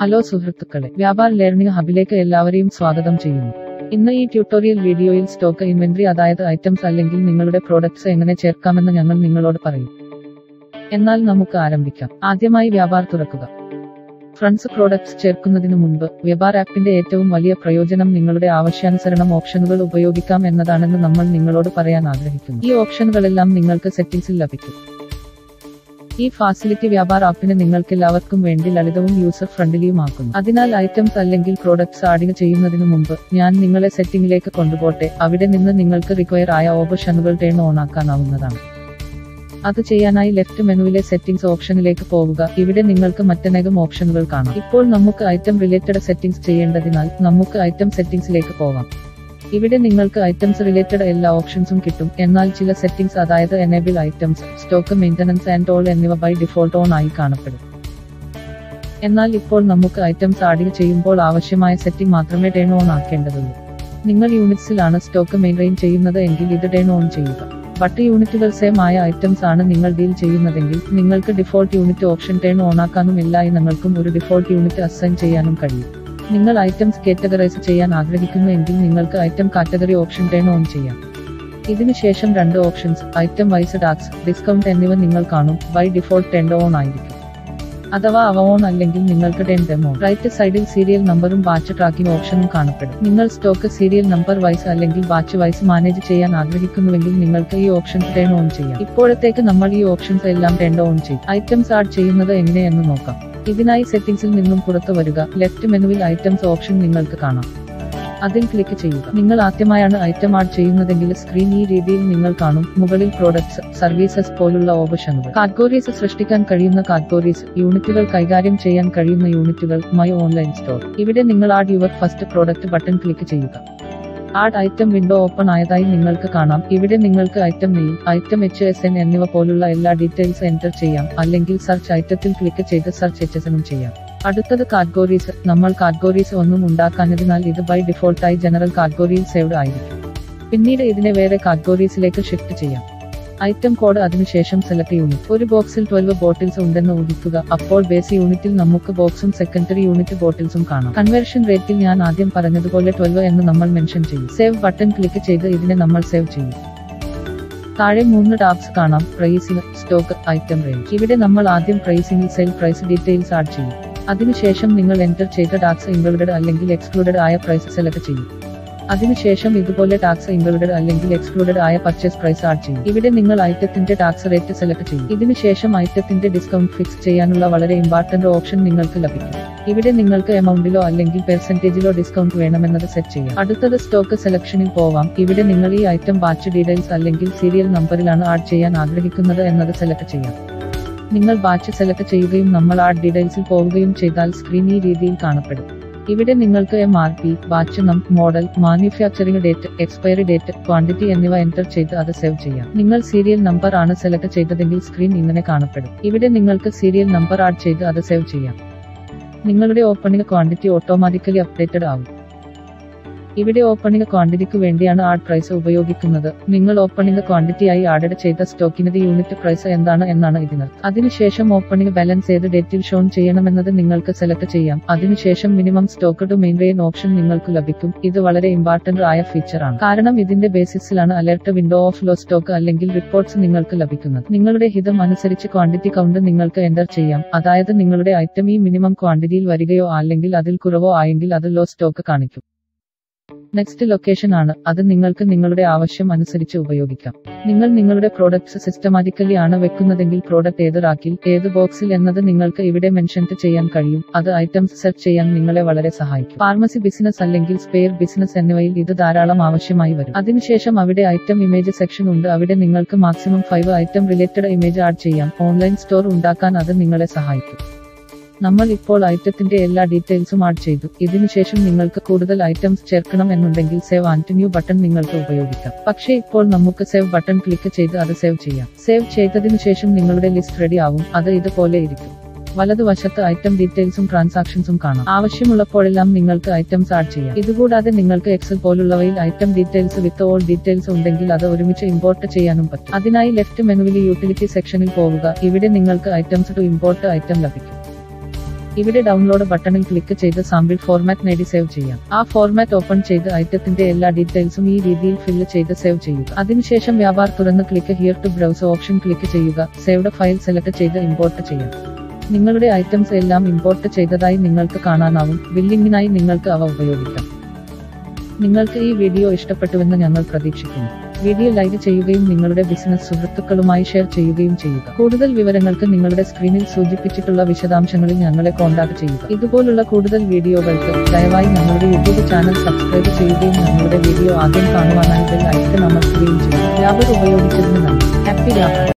hello സുഹൃത്തുക്കളെ വ്യാപാർ learning ഹബിലേക്ക് എല്ലാവരെയും സ്വാഗതം ചെയ്യുന്നു ഇന്ന് ഈ ട്യൂട്ടോറിയൽ വീഡിയോയിൽ സ്റ്റോക്ക് ഇൻവെന്ററി അതായത് ഐറ്റംസ് അല്ലെങ്കിൽ നിങ്ങളുടെ പ്രോഡക്ട്സ് എങ്ങനെ ചേർക്കാമെന്ന് ഞങ്ങൾ നിങ്ങളോട് പറയും എന്നാൽ നമുക്ക് ആരംഭിക്കാം ആദ്യമായി വ്യാപാർ തുറക്കുക ഫ്രണ്ട്സ് പ്രോഡക്ട്സ് ചേർക്കുന്നതിനു മുൻപ് വ്യാപാർ ആപ്പിന്റെ ഏറ്റവും വലിയ പ്രയോജനം നിങ്ങളുടെ ആവശ്യാനുസരണം ഓപ്ഷനുകൾ ഉപയോഗിക്കാം എന്നതാണെന്ന് നമ്മൾ നിങ്ങളോട് പറയാൻ ആഗ്രഹിക്കുന്നു ഈ ഓപ്ഷനുകളെല്ലാം നിങ്ങൾക്ക് സെറ്റിംഗ്സിൽ ലഭിക്കും ഈ ഫാസിലിറ്റി വ്യാപാർ ആപ്പിന് നിങ്ങൾക്കെല്ലാവർക്കും വേണ്ടി ലളിതവും യൂസർ ഫ്രണ്ട്ലിയുമാക്കുന്നു അതിനാൽ ഐറ്റംസ് അല്ലെങ്കിൽ പ്രോഡക്ട്സ് ആഡിങ് ചെയ്യുന്നതിനു മുമ്പ് ഞാൻ നിങ്ങളെ സെറ്റിംഗിലേക്ക് കൊണ്ടുപോട്ടെ അവിടെ നിന്ന് നിങ്ങൾക്ക് റിക്വയർ ആയ ഓപ്ഷനുകൾ ടേൺ ഓൺ ആക്കാനാവുന്നതാണ് അത് ചെയ്യാനായി ലെഫ്റ്റ് മെനുവിലെ സെറ്റിംഗ്സ് ഓപ്ഷനിലേക്ക് പോവുക ഇവിടെ നിങ്ങൾക്ക് മറ്റനേകം ഓപ്ഷനുകൾ കാണാം ഇപ്പോൾ നമുക്ക് ഐറ്റം റിലേറ്റഡ് സെറ്റിംഗ്സ് ചെയ്യേണ്ടതിനാൽ നമുക്ക് ഐറ്റം സെറ്റിംഗ്സിലേക്ക് പോകാം ഇവിടെ നിങ്ങൾക്ക് ഐറ്റംസ് റിലേറ്റഡ് എല്ലാ ഓപ്ഷൻസും കിട്ടും എന്നാൽ ചില സെറ്റിംഗ്സ് അതായത് enable items stock maintenance and all എന്നിവ ബൈ ഡിഫോൾട്ട് ഓൺ ആയി കാണപ്പെടും എന്നാൽ ഇപ്പോൾ നമുക്ക് ഐറ്റംസ് ആഡ് ചെയ്യുമ്പോൾ ആവശ്യമായ സെറ്റിംഗ് മാത്രമേ ടേൺ ഓൺ ആക്കേണ്ടതുള്ളൂ നിങ്ങൾ യൂണിറ്റ്സിലാണ് സ്റ്റോക്ക് മെയിൻറ്റെയിൻ ചെയ്യുന്നത് എങ്കിൽ ഇത് ടേൺ ഓൺ ചെയ്യുക പട്ട് യൂണിറ്റുകൾ സെയിം ആയ ഐറ്റംസ് ആണ് നിങ്ങൾ ഡീൽ ചെയ്യുന്നതെങ്കിൽ നിങ്ങൾക്ക് default unit option turn on ആക്കാനും എല്ലാ ഇനങ്ങൾക്കും ഒരു ഡിഫോൾട്ട് യൂണിറ്റ് അസൈൻ ചെയ്യാനും കഴിയും നിങ്ങൾ ഐറ്റംസ് കാറ്റഗറൈസ് ചെയ്യാൻ ആഗ്രഹിക്കുന്നു എങ്കിൽ നിങ്ങൾക്ക് item category option turn on ചെയ്യാം ഇതിനുശേഷം രണ്ട് options item wise tax discount എന്നിവ നിങ്ങൾ കാണും ബൈ ഡിഫോൾട്ട് ടെൻ ഓൺ ആയിരിക്കും അഥവാ അവ ഓൺ അല്ലെങ്കിൽ നിങ്ങൾക്ക് ടെൻ ഡെമോ റൈറ്റ് സൈഡിൽ സീരിയൽ നമ്പറും ബാച്ച് ട്രാക്കിംഗ് ഓപ്ഷനും കാണപ്പെടും നിങ്ങൾ സ്റ്റോക്ക് സീരിയൽ നമ്പർ വൈസ് അല്ലെങ്കിൽ ബാച്ച് വൈസ് മാനേജ് ചെയ്യാൻ ആഗ്രഹിക്കുന്നുവെങ്കിൽ നിങ്ങൾക്ക് ഈ ഓപ്ഷൻ ടേൺ ഓൺ ചെയ്യാം ഇപ്പോഴത്തേക്ക് നമ്മൾ ഈ ഓപ്ഷൻസ് എല്ലാം ടെൻ ഓൺ ചെയ്യും ഐറ്റംസ് ആഡ് ചെയ്യുന്നത് എങ്ങനെയെന്ന് നോക്കാം ഇതിനായി സെറ്റിംഗ്സിൽ നിന്നും പുറത്തു വരിക ലെഫ്റ്റ് മെനുവിൽ ഐറ്റംസ് ഓപ്ഷൻ നിങ്ങൾക്ക് കാണാം അതിൽ ക്ലിക്ക് ചെയ്യുക നിങ്ങൾ ആദ്യമായാണ് ഐറ്റം ആഡ് ചെയ്യുന്നതെങ്കിൽ സ്ക്രീൻ ഈ രീതിയിൽ നിങ്ങൾ കാണും മുകളിൽ പ്രോഡക്ട്സ് സർവീസസ് പോലുള്ള ഓപ്ഷനുകൾ കാറ്റഗോറീസ് സൃഷ്ടിക്കാൻ കഴിയുന്ന കാറ്റഗോറീസ് യൂണിറ്റുകൾ കൈകാര്യം ചെയ്യാൻ കഴിയുന്ന യൂണിറ്റുകൾ മൈ ഓൺലൈൻ സ്റ്റോർ ഇവിടെ നിങ്ങൾ add your first product button click ചെയ്യുക ആഡ് ഐറ്റം വിൻഡോ ഓപ്പൺ ആയതായി നിങ്ങൾക്ക് കാണാം ഇവിടെ നിങ്ങൾക്ക് item name item H S N എന്നിവ പോലുള്ള എല്ലാ ഡീറ്റെയിൽസ് എൻ്റർ ചെയ്യാം അല്ലെങ്കിൽ സെർച്ച് ഐറ്റത്തിൽ ക്ലിക്ക് ചെയ്ത് സെർച്ച് എച്ച് എസ് എനും ചെയ്യാം അടുത്തത് കാറ്റഗോറീസ് നമ്മൾ കാറ്റഗോറീസ് ഒന്നും ഉണ്ടാക്കാഞ്ഞതിനാൽ ഇത് ബൈ ഡിഫോൾട്ടായി ജനറൽ കാറ്റഗോറിയിൽ സേവ്ഡ് ആയിരിക്കും പിന്നീട് ഇതിനെ വേറെ കാറ്റഗോറീസിലേക്ക് ഷിഫ്റ്റ് ചെയ്യാം ഐറ്റം കോഡ് അതിനുശേഷം സെലക്ട് യൂണിറ്റ് ഒരു ബോക്സിൽ ട്വൽവ് ബോട്ടിൽസ് ഉണ്ടെന്ന് ഊഹിക്കുക അപ്പോൾ ബേസ് യൂണിറ്റിൽ നമുക്ക് ബോക്സും സെക്കൻഡറി യൂണിറ്റ് ബോട്ടിൽസും കാണാം കൺവേർഷൻ റേറ്റിൽ ഞാൻ ആദ്യം പറഞ്ഞതുപോലെ ട്വൽവ് എന്ന് നമ്മൾ മെൻഷൻ ചെയ്യും സേവ് ബട്ടൺ ക്ലിക്ക് ചെയ്ത് ഇതിനെ നമ്മൾ സേവ് ചെയ്യും താഴെ മൂന്ന് ടാബ്സ് കാണാം പ്രൈസിംഗ് സ്റ്റോക്ക് ഐറ്റം റേഞ്ച് ഇവിടെ നമ്മൾ ആദ്യം പ്രൈസിംഗിൽ സെയിൽ പ്രൈസ് ഡീറ്റെയിൽസ് ആഡ് ചെയ്യും അതിനുശേഷം നിങ്ങൾ എൻ്റർ ചെയ്ത ടാക്സ് ഇൻക്ലൂഡഡ് അല്ലെങ്കിൽ എക്സ്ക്ലൂഡഡ് ആയ പ്രൈസ് സെലക്ട് ചെയ്യും അതിനുശേഷം ഇതുപോലെ ടാക്സ് ഇൻക്ലൂഡഡ് അല്ലെങ്കിൽ എക്സ്ക്ലൂഡഡ് ആയ പർച്ചേസ് പ്രൈസ് ആഡ് ചെയ്യും ഇവിടെ നിങ്ങൾ ഐറ്റത്തിന്റെ ടാക്സ് റേറ്റ് സെലക്ട് ചെയ്യും ഇതിനുശേഷം ഐറ്റത്തിന്റെ ഡിസ്കൗണ്ട് ഫിക്സ് ചെയ്യാനുള്ള വളരെ ഇമ്പോർട്ടന്റ് ഓപ്ഷൻ നിങ്ങൾക്ക് ലഭിക്കും ഇവിടെ നിങ്ങൾക്ക് എമൗണ്ടിലോ അല്ലെങ്കിൽ പെർസെന്റേജിലോ ഡിസ്കൗണ്ട് വേണമെന്നത് സെറ്റ് ചെയ്യാം അടുത്തത് സ്റ്റോക്ക് സെലക്ഷനിൽ പോവാം ഇവിടെ നിങ്ങൾ ഈ ഐറ്റം ബാച്ച് ഡീറ്റെയിൽസ് അല്ലെങ്കിൽ സീരിയൽ നമ്പറിലാണ് ആഡ് ചെയ്യാൻ ആഗ്രഹിക്കുന്നത് എന്നത് സെലക്ട് ചെയ്യാം നിങ്ങൾ ബാച്ച് സെലക്ട് ചെയ്യുകയും നമ്മൾ ആഡ് ഡീറ്റെയിൽസിൽ പോവുകയും ചെയ്താൽ സ്ക്രീൻ ഈ രീതിയിൽ കാണപ്പെടും ഇവിടെ നിങ്ങൾക്ക് എം ആർ പി ബാച്ച് നം model manufacturing date expiry date quantity എന്നിവ എൻ്റർ ചെയ്ത് അത് സേവ് ചെയ്യാം നിങ്ങൾ സീരിയൽ നമ്പർ ആണ് സെലക്ട് ചെയ്തതെങ്കിൽ സ്ക്രീൻ ഇങ്ങനെ കാണപ്പെടും ഇവിടെ നിങ്ങൾക്ക് സീരിയൽ നമ്പർ ആഡ് ചെയ്ത് അത് സേവ് ചെയ്യാം നിങ്ങളുടെ ഓപ്പണിംഗ് ക്വാണ്ടിറ്റി ഓട്ടോമാറ്റിക്കലി അപ്ഡേറ്റഡ് ആവും ഇവിടെ ഓപ്പണിംഗ് ക്വാണ്ടിറ്റിക്ക് വേണ്ടിയാണ് ആഡ് പ്രൈസ് ഉപയോഗിക്കുന്നത് നിങ്ങൾ ഓപ്പണിംഗ് ക്വാണ്ടിറ്റിയായി ആഡഡ് ചെയ്ത സ്റ്റോക്കിനത് യൂണിറ്റ് പ്രൈസ് എന്താണ് എന്നാണ് ഇതിനർത്ഥം അതിനുശേഷം ഓപ്പണിംഗ് ബാലൻസ് ഏത് ഡേറ്റിൽ ഷോൺ ചെയ്യണമെന്നത് നിങ്ങൾക്ക് സെലക്ട് ചെയ്യാം അതിനുശേഷം minimum stock to maintain option നിങ്ങൾക്ക് ലഭിക്കും ഇത് വളരെ ഇമ്പോർട്ടന്റ് ആയ ഫീച്ചർ ആണ് കാരണം ഇതിന്റെ ബേസിസിലാണ് alert window of low stock അല്ലെങ്കിൽ റിപ്പോർട്ട്സ് നിങ്ങൾക്ക് ലഭിക്കുന്നത് നിങ്ങളുടെ ഹിതം അനുസരിച്ച് ക്വാണ്ടിറ്റി കൗണ്ട് നിങ്ങൾക്ക് എൻ്റർ ചെയ്യാം അതായത് നിങ്ങളുടെ ഐറ്റം ഈ മിനിമം ക്വാണ്ടിറ്റിയിൽ വരികയോ അല്ലെങ്കിൽ അതിൽ കുറവോ ആയെങ്കിൽ അത് ലോ സ്റ്റോക്ക് കാണിക്കും നെക്സ്റ്റ് ലൊക്കേഷൻ ആണ് അത് നിങ്ങൾക്ക് നിങ്ങളുടെ ആവശ്യം അനുസരിച്ച് ഉപയോഗിക്കാം നിങ്ങൾ നിങ്ങളുടെ പ്രോഡക്ട്സ് സിസ്റ്റമാറ്റിക്കലി ആണ് വെക്കുന്നതെങ്കിൽ പ്രോഡക്റ്റ് ഏത് റാക്കിൽ ഏത് ബോക്സിൽ എന്നത് നിങ്ങൾക്ക് ഇവിടെ മെൻഷൻ ചെയ്യാൻ കഴിയും അത് ഐറ്റംസ് സെർച്ച് ചെയ്യാൻ നിങ്ങളെ വളരെ സഹായിക്കും ഫാർമസി ബിസിനസ് അല്ലെങ്കിൽ സ്പെയർ ബിസിനസ് എന്നിവയിൽ ഇത് ധാരാളം ആവശ്യമായി വരും അതിനുശേഷം അവിടെ ഐറ്റം ഇമേജ് സെക്ഷൻ ഉണ്ട് അവിടെ നിങ്ങൾക്ക് maximum five item related image add ചെയ്യാം ഓൺലൈൻ സ്റ്റോർ ഉണ്ടാക്കാൻ അത് നിങ്ങളെ സഹായിക്കും നമ്മൾ ഇപ്പോൾ ഐറ്റത്തിന്റെ എല്ലാ ഡീറ്റെയിൽസും ആഡ് ചെയ്തു ഇതിനുശേഷം നിങ്ങൾക്ക് കൂടുതൽ ഐറ്റംസ് ചേർക്കണം എന്നുണ്ടെങ്കിൽ സേവ് ആൻഡ് ന്യൂ ബട്ടൺ നിങ്ങൾക്ക് ഉപയോഗിക്കാം പക്ഷേ ഇപ്പോൾ നമുക്ക് സേവ് ബട്ടൺ ക്ലിക്ക് ചെയ്ത് അത് സേവ് ചെയ്യാം സേവ് ചെയ്തതിനു ശേഷം നിങ്ങളുടെ ലിസ്റ്റ് റെഡി ആവും അത് ഇതുപോലെ ഇരിക്കും വലതുവശത്ത് ഐറ്റം ഡീറ്റെയിൽസും ട്രാൻസാക്ഷൻസും കാണാം ആവശ്യമുള്ളപ്പോഴെല്ലാം നിങ്ങൾക്ക് ഐറ്റംസ് ആഡ് ചെയ്യാം ഇതുകൂടാതെ നിങ്ങൾക്ക് എക്സൽ പോലുള്ളവയിൽ item details with all details ഉണ്ടെങ്കിൽ അത് ഒരുമിച്ച് ഇമ്പോർട്ട് ചെയ്യാനും പറ്റും അതിനായി ലെഫ്റ്റ് മെനുവിൽ യൂട്ടിലിറ്റി സെക്ഷനിൽ പോവുക ഇവിടെ നിങ്ങൾക്ക് ഐറ്റംസ് ടു ഇമ്പോർട്ട് ഐറ്റം ലഭിക്കും ഇവിടെ ഡൗൺലോഡ് ബട്ടണിൽ ക്ലിക്ക് ചെയ്ത് സാമ്പിൾ ഫോർമാറ്റ് നേടി സേവ് ചെയ്യാം ആ ഫോർമാറ്റ് ഓപ്പൺ ചെയ്ത് ഐറ്റത്തിന്റെ എല്ലാ ഡീറ്റെയിൽസും ഈ രീതിയിൽ ഫില്ല് ചെയ്ത് സേവ് ചെയ്യുക അതിനുശേഷം വ്യാപാർ തുറന്ന് click here to browse option click ചെയ്യുക സേവ്ഡ് ഫയൽ സെലക്ട് ചെയ്ത് ഇമ്പോർട്ട് ചെയ്യാം നിങ്ങളുടെ ഐറ്റംസ് എല്ലാം ഇമ്പോർട്ട് ചെയ്തതായി നിങ്ങൾക്ക് കാണാനാവും ബില്ലിങ്ങിനായി നിങ്ങൾക്ക് അവ ഉപയോഗിക്കാം നിങ്ങൾക്ക് ഈ വീഡിയോ ഇഷ്ടപ്പെട്ടുവെന്ന് ഞങ്ങൾ പ്രതീക്ഷിക്കുന്നു വീഡിയോ ലൈക്ക് ചെയ്യുകയും നിങ്ങളുടെ ബിസിനസ് സുഹൃത്തുക്കളുമായി ഷെയർ ചെയ്യുകയും ചെയ്യുക കൂടുതൽ വിവരങ്ങൾക്ക് നിങ്ങളുടെ സ്ക്രീനിൽ സൂചിപ്പിച്ചിട്ടുള്ള വിശദാംശങ്ങളിൽ ഞങ്ങളെ കോൺടാക്ട് ചെയ്യുക ഇതുപോലുള്ള കൂടുതൽ വീഡിയോകൾക്ക് ദയവായി ഞങ്ങളുടെ യൂട്യൂബ് ചാനൽ സബ്സ്ക്രൈബ് ചെയ്യുകയും ഞങ്ങളുടെ വീഡിയോ ആദ്യം കാണുവാനായി ബെൽ ഐക്കൺ അമർത്തുകയും ചെയ്യുക വ്യാപർ ഉപയോഗിച്ചതിന് നന്ദി ഹാപ്പി വ്യാപാരം